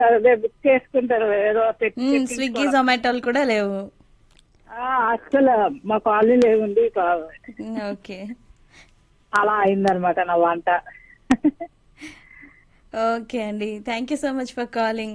అదే బుక్ చేసుకుంటారు ఏదో పెట్టి మ్మ్, స్విగ్గీ జొమాటోలు కూడా లేవు ఆ, అస్సలు మా కాలనీ లేవుండి కా- మ్మ్, ఓకే అలా అయిందనమాట నా వంట ఓకే అండి thank you so much for calling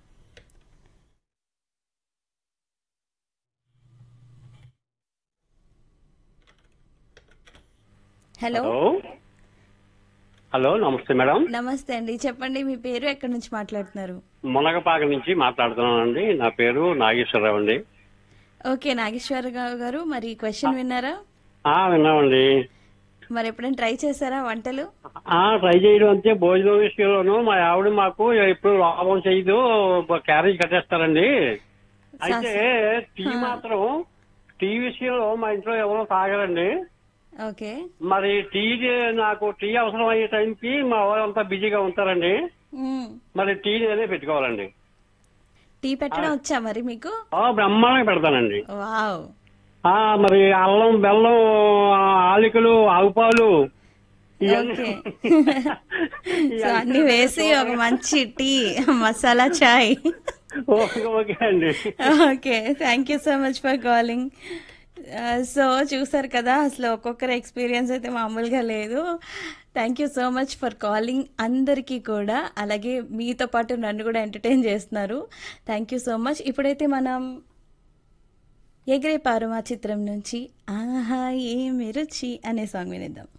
hello hello hello నమస్తే మేడం నమస్తే అండి చెప్పండి మీ పేరు ఎక్కడి నుంచి మాట్లాడుతున్నారు మునగపాక నుంచి మాట్లాడుతున్నానండి నా పేరు నాగేశ్వరరావు అండి ఓకే నాగేశ్వరరావు గారు మరి క్వశ్చన్ విన్నారా ఆ విన్నామండి మరి ఎప్పుడైనా ట్రై చేశారా వంటలు ఆ ట్రై చేయడం అంతే భోజనం విషయంలోను మా ఆవిడ మాకు ఎప్పుడు లాభం చేయదు క్యారేజ్ కట్టేస్తారండి అయితే టీ మాత్రం టీ విషయంలో మా ఇంట్లో ఎవరో తాగరండి ఓకే మరి టీ నాకు టీ అవసరం అయ్యే టైంకి మా వాళ్ళంతా బిజీగా ఉంటారండి మ్మ్. మరి టీ నేనే పెట్టుకోవాలండి టీ పెట్టడం వచ్చా మరి మీకు ఆ, బ్రహ్మాండంగా పెడతానండి వావ్ ఆ మరి అల్లం బెల్లం ఆ, ఆలికలు ఆవుపాలు ఇవన్నీ ఓకే సో అన్ని వేసి ఒక మంచి tea masala chai okay okay అండి okay thank you so much for calling so చూసారు కదా అసలు ఒక్కొక్కరి ఎక్స్పీరియన్స్ అయితే మామూలుగా లేదు thank you so much for calling అందరికీ కూడా అలాగే మీతో పాటు నన్ను కూడా ఎంటర్టైన్ చేస్తున్నారు థ్యాంక్ యూ సో మచ్ ఇప్పుడైతే మనం ఎగిరే పారుమా చిత్రం నుంచి ఆహా ఏమి రుచి అనే సాంగ్ వినిద్దాం